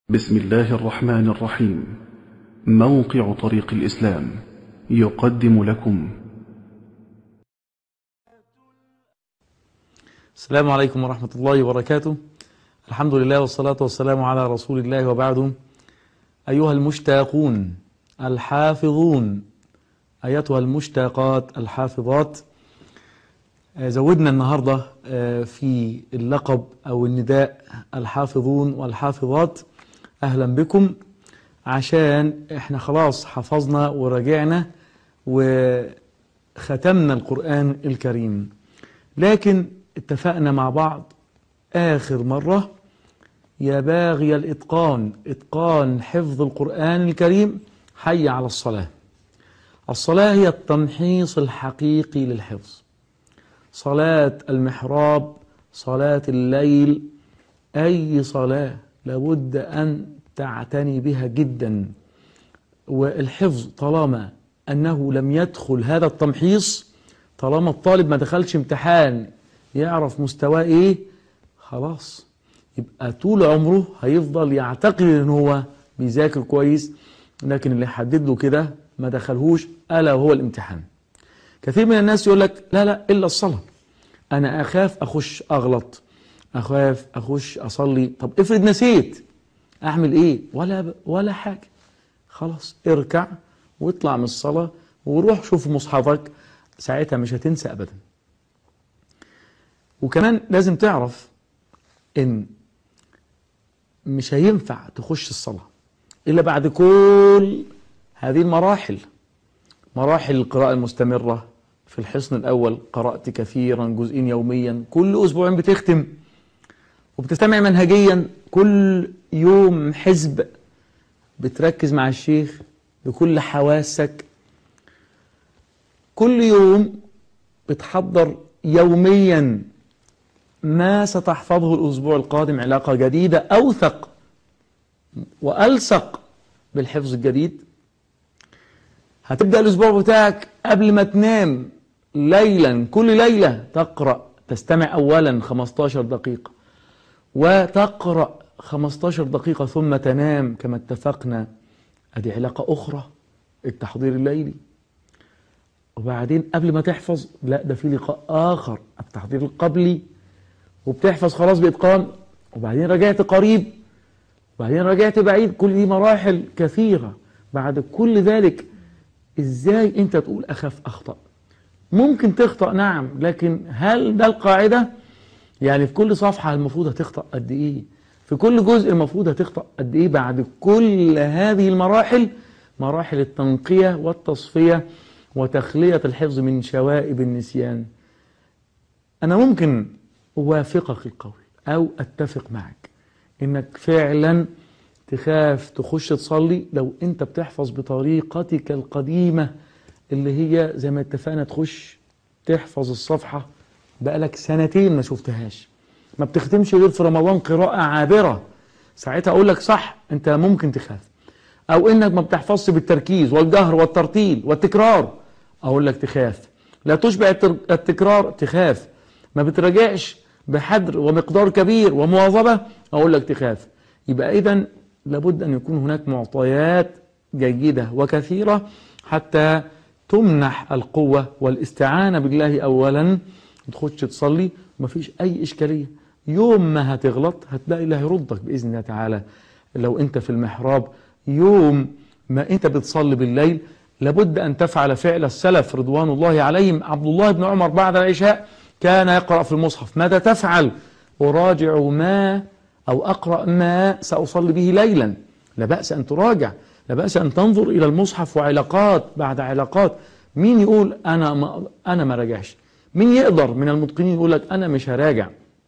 بسم الله الرحمن الرحيم موقع طريق الإسلام يقدم لكم السلام عليكم ورحمة الله وبركاته الحمد لله والصلاة والسلام على رسول الله وبعد أيها المشتاقون الحافظون أيتها المشتاقات الحافظات آه، زودنا النهاردة آه، في اللقب أو النداء الحافظون والحافظات أهلا بكم عشان احنا خلاص حفظنا وراجعنا وختمنا القرآن الكريم لكن اتفقنا مع بعض آخر مرة يا باغي الإتقان إتقان حفظ القرآن الكريم حي على الصلاة الصلاة هي التمحيص الحقيقي للحفظ صلاة المحراب صلاة الليل أي صلاة لابد أن تعتني بها جدا والحفظ طالما أنه لم يدخل هذا التمحيص طالما الطالب ما دخلش امتحان يعرف مستواه ايه خلاص يبقى طول عمره هيفضل يعتقد ان هو بيذاكر كويس لكن اللي حدد له كده ما دخلهوش الا وهو الامتحان كثير من الناس يقول لك لا لا الا الصلاه انا اخاف اخش اغلط اخاف اخش اصلي طب افرض نسيت اعمل ايه ولا ولا حاجه خلاص اركع واطلع من الصلاه وروح شوف مصحفك ساعتها مش هتنسى ابدا وكمان لازم تعرف ان مش هينفع تخش الصلاة الا بعد كل هذه المراحل مراحل القراءة المستمرة في الحصن الاول قرأت كثيرا جزئين يوميا كل اسبوعين بتختم وبتستمع منهجيا كل يوم حزب بتركز مع الشيخ بكل حواسك كل يوم بتحضر يوميا ما ستحفظه الأسبوع القادم علاقة جديدة أوثق وألصق بالحفظ الجديد هتبدأ الأسبوع بتاعك قبل ما تنام ليلا كل ليلة تقرأ تستمع أولا 15 دقيقة وتقرأ 15 دقيقة ثم تنام كما اتفقنا أدي علاقة أخرى التحضير الليلي وبعدين قبل ما تحفظ لا ده في لقاء آخر التحضير القبلي وبتحفظ خلاص بإتقان وبعدين رجعت قريب وبعدين رجعت بعيد كل دي مراحل كثيرة بعد كل ذلك ازاي انت تقول اخاف اخطأ ممكن تخطأ نعم لكن هل ده القاعدة يعني في كل صفحة المفروض هتخطأ قد ايه في كل جزء المفروض هتخطأ قد ايه بعد كل هذه المراحل مراحل التنقية والتصفية وتخلية الحفظ من شوائب النسيان أنا ممكن أوافقك القول أو أتفق معك إنك فعلا تخاف تخش تصلي لو أنت بتحفظ بطريقتك القديمة اللي هي زي ما اتفقنا تخش تحفظ الصفحة بقالك سنتين ما شفتهاش ما بتختمش غير في رمضان قراءة عابرة ساعتها أقول لك صح أنت ممكن تخاف أو إنك ما بتحفظش بالتركيز والجهر والترتيل والتكرار أقول لك تخاف لا تشبع التكرار تخاف ما بتراجعش بحدر ومقدار كبير ومواظبة أقول لك تخاف يبقى إذا لابد أن يكون هناك معطيات جيدة وكثيرة حتى تمنح القوة والاستعانة بالله أولا تخش تصلي مفيش أي إشكالية يوم ما هتغلط هتلاقي الله يردك بإذن الله تعالى لو أنت في المحراب يوم ما أنت بتصلي بالليل لابد أن تفعل فعل السلف رضوان الله عليهم عبد الله بن عمر بعد العشاء كان يقرأ في المصحف ماذا تفعل أراجع ما أو أقرأ ما سأصلي به ليلا لا بأس أن تراجع لا بأس أن تنظر إلى المصحف وعلاقات بعد علاقات مين يقول أنا ما أنا ما راجعش مين يقدر من المتقنين يقول لك أنا مش هراجع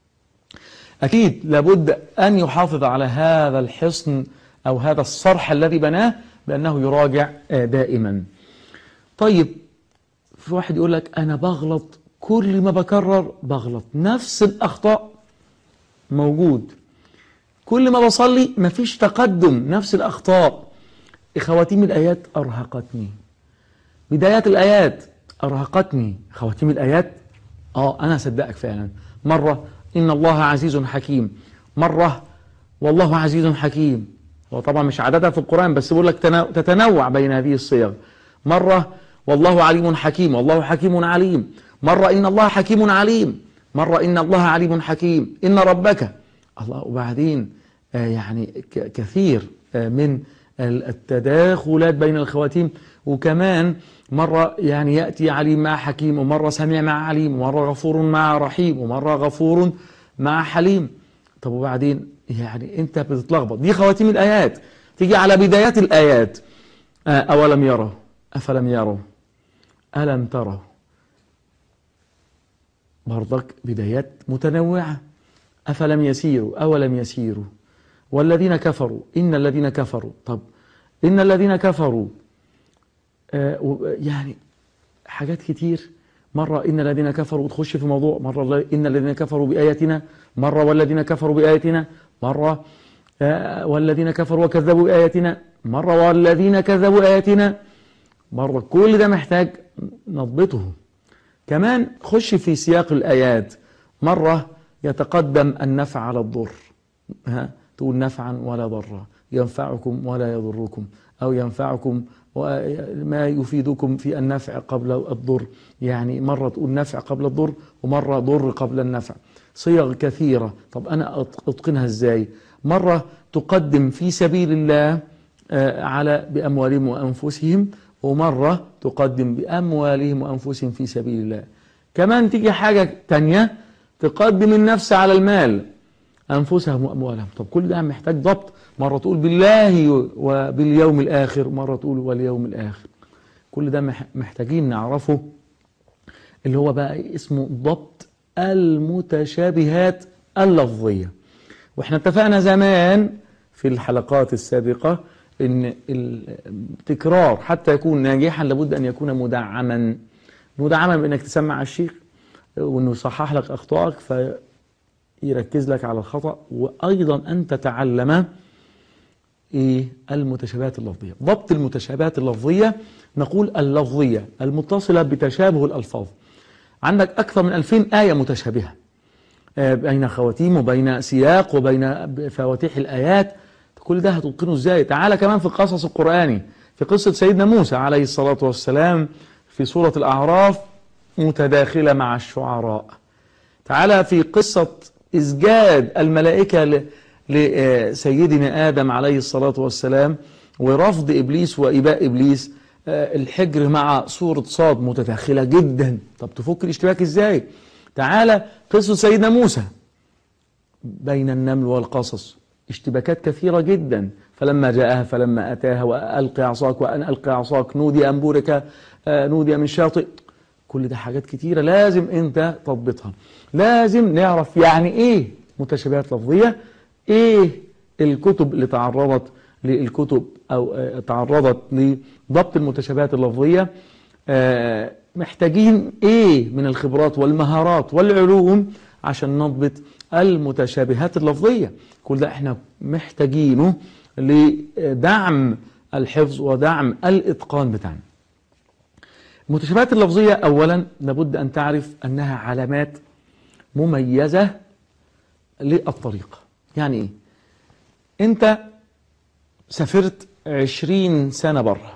أكيد لابد أن يحافظ على هذا الحصن أو هذا الصرح الذي بناه بأنه يراجع دائما طيب في واحد يقول لك أنا بغلط كل ما بكرر بغلط نفس الأخطاء موجود كل ما بصلي مفيش تقدم نفس الأخطاء خواتيم الآيات أرهقتني بدايات الآيات أرهقتني خواتيم الآيات آه أنا أصدقك فعلا مرة إن الله عزيز حكيم مرة والله عزيز حكيم هو طبعا مش عددها في القرآن بس بيقول لك تنا- تتنوع بين هذه الصيغ مرة والله عليم حكيم والله حكيم عليم مرة إن الله حكيم عليم مرة إن الله عليم حكيم إن ربك الله وبعدين آه، يعني ك- كثير آه، من ال- التداخلات بين الخواتيم وكمان مرة يعني يأتي عليم مع حكيم ومرة سميع مع عليم ومرة غفور مع رحيم ومرة غفور مع حليم طب وبعدين يعني انت بتتلخبط دي خواتيم الآيات تيجي على بدايات الآيات آه، أولم يروا أفلم يروا ألم تروا برضك بدايات متنوعة أفلم يسيروا أولم يسيروا والذين كفروا إن الذين كفروا طب إن الذين كفروا آه و- يعني حاجات كتير مرة إن الذين كفروا تخش في موضوع مرة لا- إن الذين كفروا بآياتنا مرة والذين كفروا بآياتنا مرة آه والذين كفروا وكذبوا بآياتنا مرة والذين كذبوا آياتنا مرة كل ده محتاج نضبطه كمان خش في سياق الآيات مرة يتقدم النفع على الضر ها تقول نفعا ولا ضرا ينفعكم ولا يضركم أو ينفعكم وما يفيدكم في النفع قبل الضر يعني مرة تقول نفع قبل الضر ومرة ضر قبل النفع صيغ كثيرة طب أنا أت- أتقنها إزاي مرة تقدم في سبيل الله آه، على بأموالهم وأنفسهم ومرة تقدم بأموالهم وأنفسهم في سبيل الله كمان تيجي حاجة تانية تقدم النفس على المال أنفسهم وأموالهم طب كل ده محتاج ضبط مرة تقول بالله وباليوم الآخر مرة تقول واليوم الآخر كل ده مح- محتاجين نعرفه اللي هو بقى اسمه ضبط المتشابهات اللفظية واحنا اتفقنا زمان في الحلقات السابقة ان التكرار حتى يكون ناجحا لابد ان يكون مدعما مدعما بانك تسمع على الشيخ وانه يصحح لك اخطائك فيركز لك على الخطأ وايضا ان تتعلم ايه المتشابهات اللفظية ضبط المتشابهات اللفظية نقول اللفظية المتصلة بتشابه الألفاظ عندك أكثر من 2000 آية متشابهة آه، بين خواتيم وبين سياق وبين فواتيح الآيات كل ده هتتقنه ازاي تعالى كمان في القصص القرآني في قصة سيدنا موسى عليه الصلاة والسلام في سورة الأعراف متداخلة مع الشعراء تعالى في قصة إسجاد الملائكة ل- لسيدنا آدم عليه الصلاة والسلام ورفض إبليس وإباء إبليس آه، الحجر مع سورة صاد متداخلة جدا طب تفك الاشتباك إزاي تعالى قصة سيدنا موسى بين النمل والقصص اشتباكات كثيرة جدا فلما جاءها فلما أتاها وألقي عصاك وأن ألقي عصاك نودي أن بورك آه، نودي من شاطئ كل ده حاجات كتيرة لازم أنت تضبطها لازم نعرف يعني إيه متشابهات لفظية إيه الكتب اللي تعرضت للكتب أو آه، تعرضت لضبط المتشابهات اللفظية آه، محتاجين ايه من الخبرات والمهارات والعلوم عشان نضبط المتشابهات اللفظية كل ده احنا محتاجينه لدعم الحفظ ودعم الاتقان بتاعنا المتشابهات اللفظية اولا لابد ان تعرف انها علامات مميزة للطريقة يعني ايه انت سافرت عشرين سنة بره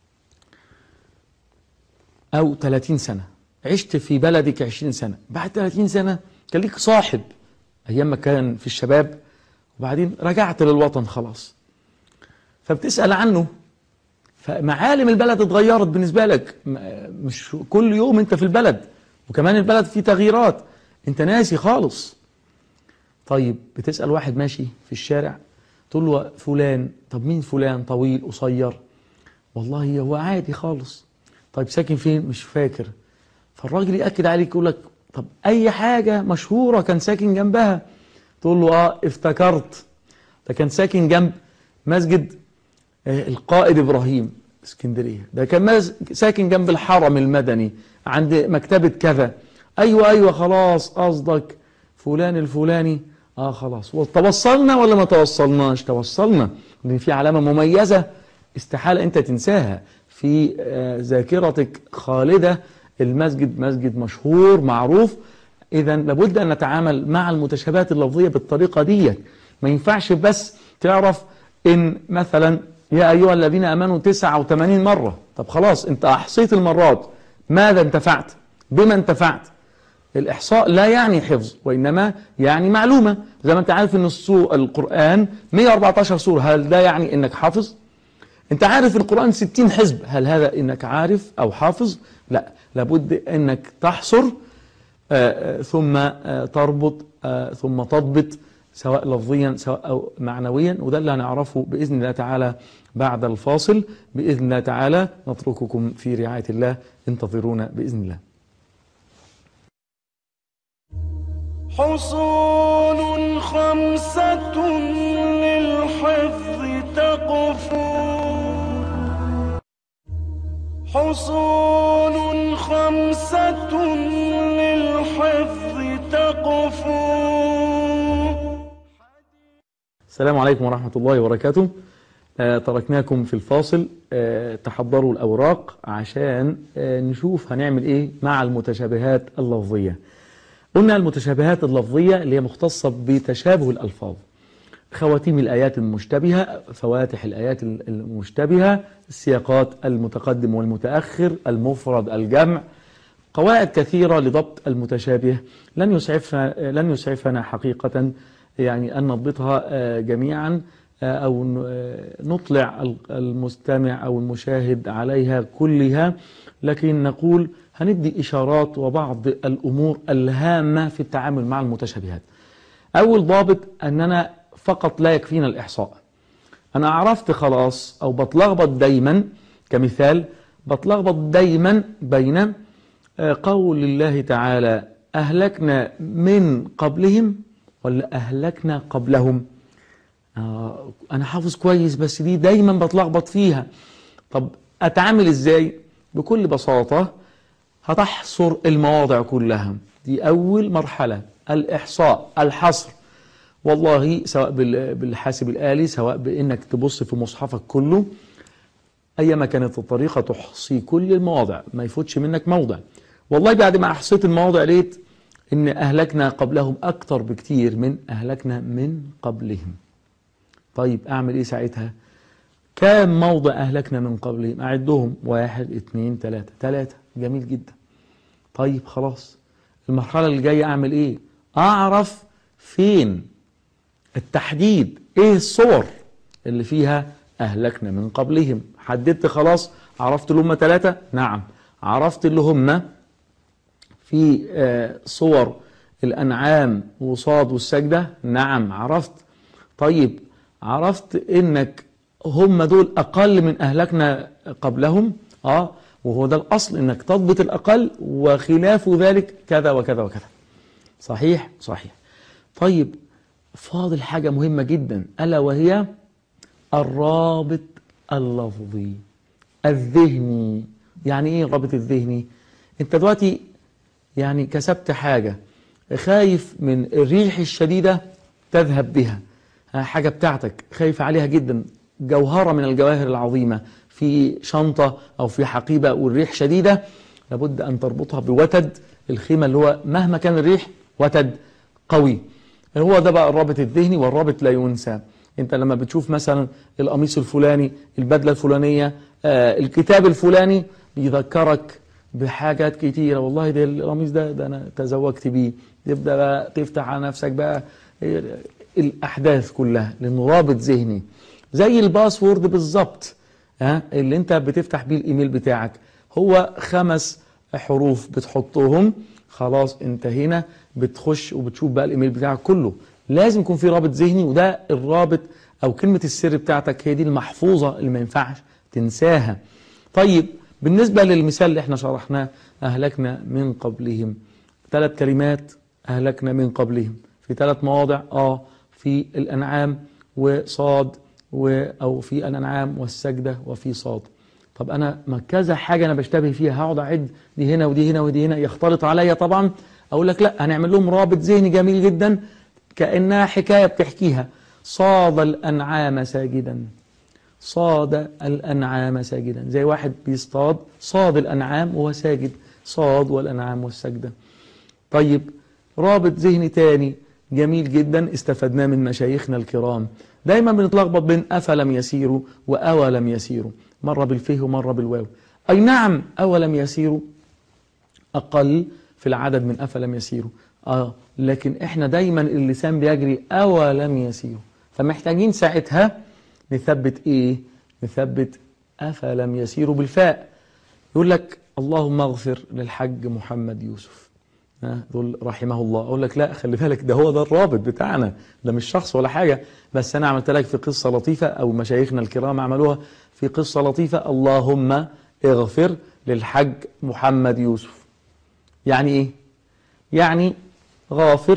أو 30 سنة عشت في بلدك 20 سنة بعد 30 سنة كان ليك صاحب أيام ما كان في الشباب وبعدين رجعت للوطن خلاص فبتسأل عنه فمعالم البلد اتغيرت بالنسبة لك م- مش كل يوم انت في البلد وكمان البلد فيه تغييرات انت ناسي خالص طيب بتسأل واحد ماشي في الشارع تقول له فلان طب مين فلان طويل قصير والله هو عادي خالص طيب ساكن فين مش فاكر فالراجل يأكد عليك يقول لك طب أي حاجة مشهورة كان ساكن جنبها تقول له اه افتكرت ده كان ساكن جنب مسجد آه، القائد إبراهيم اسكندرية ده كان مز- ساكن جنب الحرم المدني عند مكتبة كذا أيوة أيوة خلاص قصدك فلان الفلاني اه خلاص وتوصلنا ولا ما توصلناش توصلنا لان في علامة مميزة استحالة انت تنساها في آه، ذاكرتك خالدة المسجد مسجد مشهور معروف اذا لابد ان نتعامل مع المتشابهات اللفظية بالطريقة دي ما ينفعش بس تعرف إن مثلا يا أيها الذين أمنوا 89 مرة طب خلاص أنت أحصيت المرات ماذا انتفعت بما انتفعت الإحصاء لا يعني حفظ وإنما يعني معلومة زي ما أنت عارف أن السو- القرآن 114 سورة هل ده يعني أنك حافظ أنت عارف القرآن 60 حزب هل هذا أنك عارف أو حافظ لا لابد أنك تحصر آه، آه، ثم آه، تربط آه، ثم تضبط سواء لفظيا سواء أو معنويا وده اللي هنعرفه بإذن الله تعالى بعد الفاصل بإذن الله تعالى نترككم في رعاية الله انتظرونا بإذن الله حصول خمسة للحفظ تقفو حصول خمسة للحفظ تقفو السلام عليكم ورحمة الله وبركاته آه تركناكم في الفاصل آه تحضروا الأوراق عشان آه نشوف هنعمل إيه مع المتشابهات اللفظية قلنا المتشابهات اللفظية اللي هي مختصة بتشابه الألفاظ خواتيم الآيات المشتبهة فواتح الآيات المشتبهة السياقات المتقدم والمتأخر المفرد الجمع قواعد كثيرة لضبط المتشابه لن يسعفنا لن يسعفنا حقيقة يعني أن نضبطها آه، جميعا آه، أو ن- آه، نطلع ال- المستمع أو المشاهد عليها كلها لكن نقول هندي إشارات وبعض الأمور الهامة في التعامل مع المتشابهات أول ضابط أننا فقط لا يكفينا الإحصاء أنا عرفت خلاص أو بتلخبط دايما كمثال بتلخبط دايما بين آه، قول الله تعالى أهلكنا من قبلهم ولا أهلكنا قبلهم آه، أنا حافظ كويس بس دي دايما بتلخبط فيها طب أتعامل إزاي بكل بساطة هتحصر المواضع كلها دي أول مرحلة الإحصاء الحصر والله سواء بال- بالحاسب الآلي سواء بإنك تبص في مصحفك كله أيما كانت الطريقة تحصي كل المواضع ما يفوتش منك موضع والله بعد ما أحصيت المواضع لقيت إن أهلكنا قبلهم أكتر بكتير من أهلكنا من قبلهم طيب أعمل إيه ساعتها كام موضع أهلكنا من قبلهم أعدهم واحد اتنين تلاتة تلاتة جميل جدا طيب خلاص المرحلة اللي جاية أعمل إيه أعرف فين التحديد إيه الصور اللي فيها أهلكنا من قبلهم حددت خلاص عرفت اللي هم ثلاثة نعم عرفت اللي هم في آه، صور الأنعام وصاد والسجدة نعم عرفت طيب عرفت إنك هم دول أقل من أهلكنا قبلهم آه وهو ده الأصل إنك تضبط الأقل وخلاف ذلك كذا وكذا وكذا صحيح صحيح طيب فاضل حاجة مهمة جدا ألا وهي الرابط اللفظي الذهني يعني ايه الرابط الذهني انت دلوقتي يعني كسبت حاجة خايف من الريح الشديدة تذهب بها ها، حاجة بتاعتك خايف عليها جدا جوهرة من الجواهر العظيمة في شنطة أو في حقيبة والريح شديدة لابد أن تربطها بوتد الخيمة اللي هو مهما كان الريح وتد قوي هو ده بقى الرابط الذهني والرابط لا ينسى انت لما بتشوف مثلا القميص الفلاني البدلة الفلانية آه الكتاب الفلاني بيذكرك بحاجات كتيرة والله ده القميص ده ده انا تزوجت بيه تبدأ بقى تفتح على نفسك بقى آه، الأحداث كلها لأنه رابط ذهني زي الباسورد بالظبط ها اللي انت بتفتح بيه الايميل بتاعك هو خمس حروف بتحطهم خلاص انت هنا بتخش وبتشوف بقى الايميل بتاعك كله لازم يكون في رابط ذهني وده الرابط او كلمة السر بتاعتك هي دي المحفوظة اللي ما ينفعش تنساها طيب بالنسبة للمثال اللي احنا شرحناه اهلكنا من قبلهم ثلاث كلمات اهلكنا من قبلهم في ثلاث مواضع اه في الانعام وصاد و او في الانعام والسجده وفي صاد طب انا ما كذا حاجه انا بشتبه فيها هقعد اعد دي هنا ودي هنا ودي هنا يختلط عليا طبعا اقول لك لا هنعمل لهم رابط ذهني جميل جدا كانها حكايه بتحكيها صاد الانعام ساجدا صاد الأنعام ساجدا زي واحد بيصطاد صاد الأنعام وهو ساجد صاد والأنعام والسجدة طيب رابط ذهني تاني جميل جدا استفدناه من مشايخنا الكرام دايما بنتلخبط بين أفلم يسيروا وأولم يسيروا مرة بالفه ومرة بالواو أي نعم أولم يسيروا أقل في العدد من أفلم يسيروا آه لكن إحنا دايما اللسان بيجري أولم يسيروا فمحتاجين ساعتها نثبت إيه نثبت أفلم يسيروا بالفاء يقول لك اللهم اغفر للحج محمد يوسف ها دول رحمه الله اقول لك لا خلي بالك ده هو ده الرابط بتاعنا ده مش شخص ولا حاجه بس انا عملت لك في قصه لطيفه او مشايخنا الكرام عملوها في قصه لطيفه اللهم اغفر للحج محمد يوسف يعني ايه يعني غافر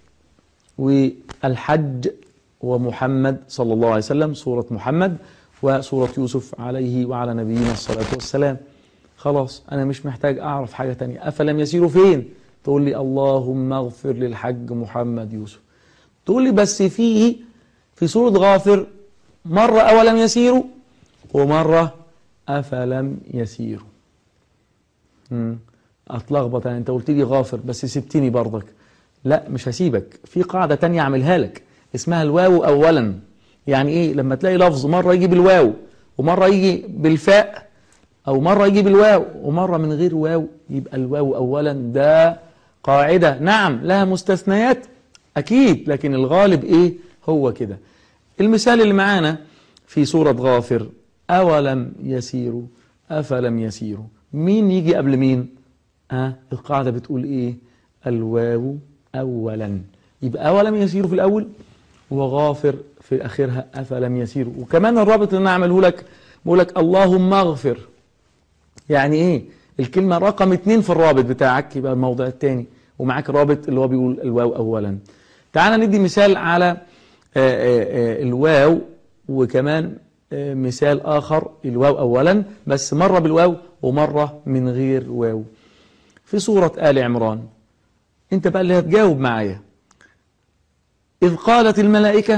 والحج ومحمد صلى الله عليه وسلم سوره محمد وسوره يوسف عليه وعلى نبينا الصلاه والسلام خلاص انا مش محتاج اعرف حاجه تانية افلم يسيروا فين تقول لي اللهم اغفر للحج محمد يوسف تقول لي بس فيه في سورة غافر مرة أولم يسيروا ومرة أفلم يسيروا مم. أتلخبط يعني أنت قلت لي غافر بس سبتني برضك لا مش هسيبك في قاعدة تانية أعملها لك اسمها الواو أولا يعني إيه لما تلاقي لفظ مرة يجي بالواو ومرة يجي بالفاء أو مرة يجي بالواو ومرة من غير واو يبقى الواو أولا ده قاعدة نعم لها مستثنيات أكيد لكن الغالب إيه هو كده المثال اللي معانا في سورة غافر أولم يسيروا أفلم يسيروا مين يجي قبل مين آه القاعدة بتقول إيه الواو أولا يبقى أولم يسيروا في الأول وغافر في آخرها أفلم يسيروا وكمان الرابط اللي أنا أعمله لك بقول لك اللهم اغفر يعني إيه الكلمة رقم اتنين في الرابط بتاعك يبقى الموضع الثاني ومعاك رابط اللي هو بيقول الواو أولا تعال ندي مثال على آآ آآ الواو وكمان مثال آخر الواو أولا بس مرة بالواو ومرة من غير واو في سورة آل عمران انت بقى اللي هتجاوب معايا إذ قالت الملائكة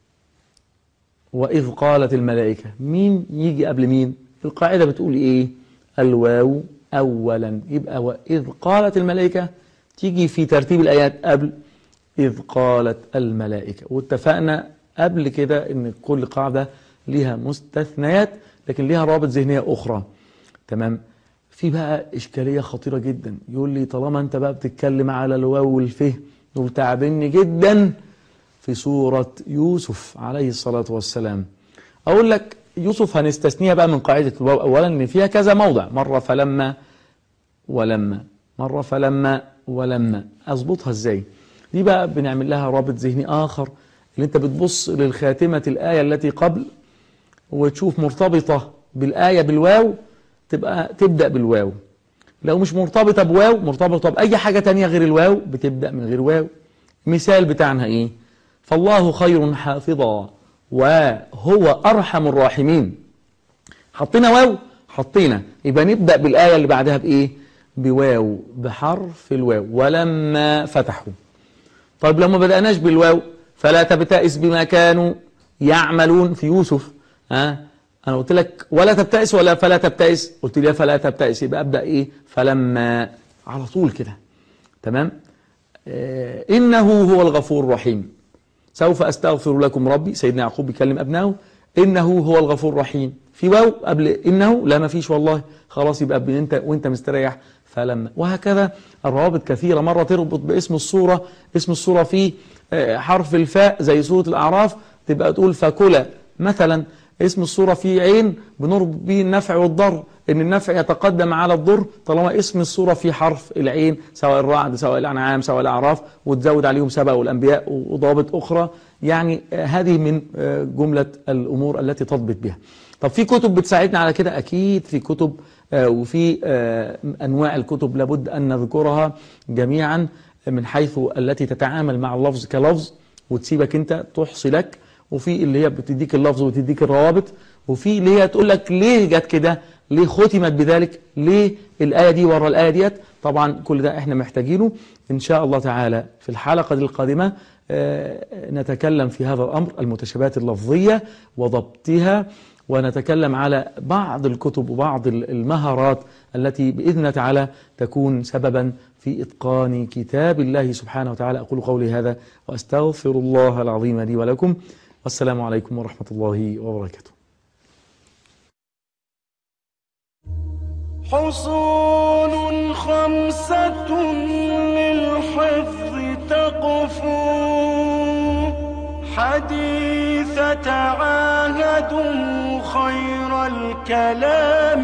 وإذ قالت الملائكة مين يجي قبل مين القاعدة بتقول إيه الواو أولا يبقى وإذ قالت الملائكة تيجي في ترتيب الآيات قبل إذ قالت الملائكة واتفقنا قبل كده إن كل قاعدة ليها مستثنيات لكن ليها رابط ذهنية أخرى تمام في بقى إشكالية خطيرة جدا يقول لي طالما أنت بقى بتتكلم على الواو والفه دول تعبني جدا في سورة يوسف عليه الصلاة والسلام أقول لك يوسف هنستثنيها بقى من قاعدة الواو أولا إن فيها كذا موضع مرة فلما ولما مرة فلما ولما أظبطها إزاي دي بقى بنعمل لها رابط ذهني آخر اللي أنت بتبص للخاتمة الآية التي قبل وتشوف مرتبطة بالآية بالواو تبقى تبدأ بالواو لو مش مرتبطة بواو مرتبطة بأي حاجة تانية غير الواو بتبدأ من غير واو مثال بتاعنا إيه فالله خير حافظا وهو أرحم الراحمين حطينا واو حطينا يبقى نبدأ بالآية اللي بعدها بإيه بواو بحرف الواو ولما فتحوا طيب لو ما بدأناش بالواو فلا تبتئس بما كانوا يعملون في يوسف ها انا قلت لك ولا تبتئس ولا فلا تبتئس قلت لي فلا تبتئس يبقى ابدا ايه فلما على طول كده تمام آه انه هو الغفور الرحيم سوف استغفر لكم ربي سيدنا يعقوب بيكلم ابنائه انه هو الغفور الرحيم في واو قبل انه لا ما فيش والله خلاص يبقى انت وانت مستريح فلما وهكذا الروابط كثيره مره تربط باسم الصوره اسم الصوره فيه حرف الفاء زي سوره الاعراف تبقى تقول فكلا مثلا اسم الصورة فيه عين بنربط به النفع والضر ان النفع يتقدم على الضر طالما اسم الصورة فيه حرف العين سواء الرعد سواء الأنعام سواء الأعراف وتزود عليهم سبأ والأنبياء وضوابط أخرى يعني هذه من جملة الأمور التي تضبط بها طب في كتب بتساعدنا على كده أكيد في كتب وفي أنواع الكتب لابد أن نذكرها جميعا من حيث التي تتعامل مع اللفظ كلفظ وتسيبك أنت تحصي لك وفي اللي هي بتديك اللفظ وتديك الروابط وفي اللي هي تقول لك ليه جت كده ليه ختمت بذلك ليه الآية دي ورا الآية ديت طبعا كل ده احنا محتاجينه إن شاء الله تعالى في الحلقة القادمة نتكلم في هذا الأمر المتشابهات اللفظية وضبطها ونتكلم على بعض الكتب وبعض المهارات التي بإذن الله تعالى تكون سببا في إتقان كتاب الله سبحانه وتعالى أقول قولي هذا وأستغفر الله العظيم لي ولكم والسلام عليكم ورحمة الله وبركاته حصون خمسة للحفظ تقفو حديث تعاهدوا خير الكلام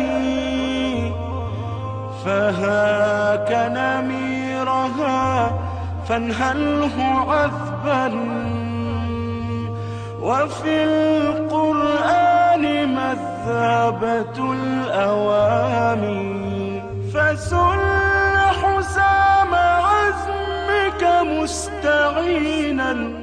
فهاك نميرها فانهله عذبا وفي القرآن مذهبة الأوامي فسل حسام عزمك مستعينا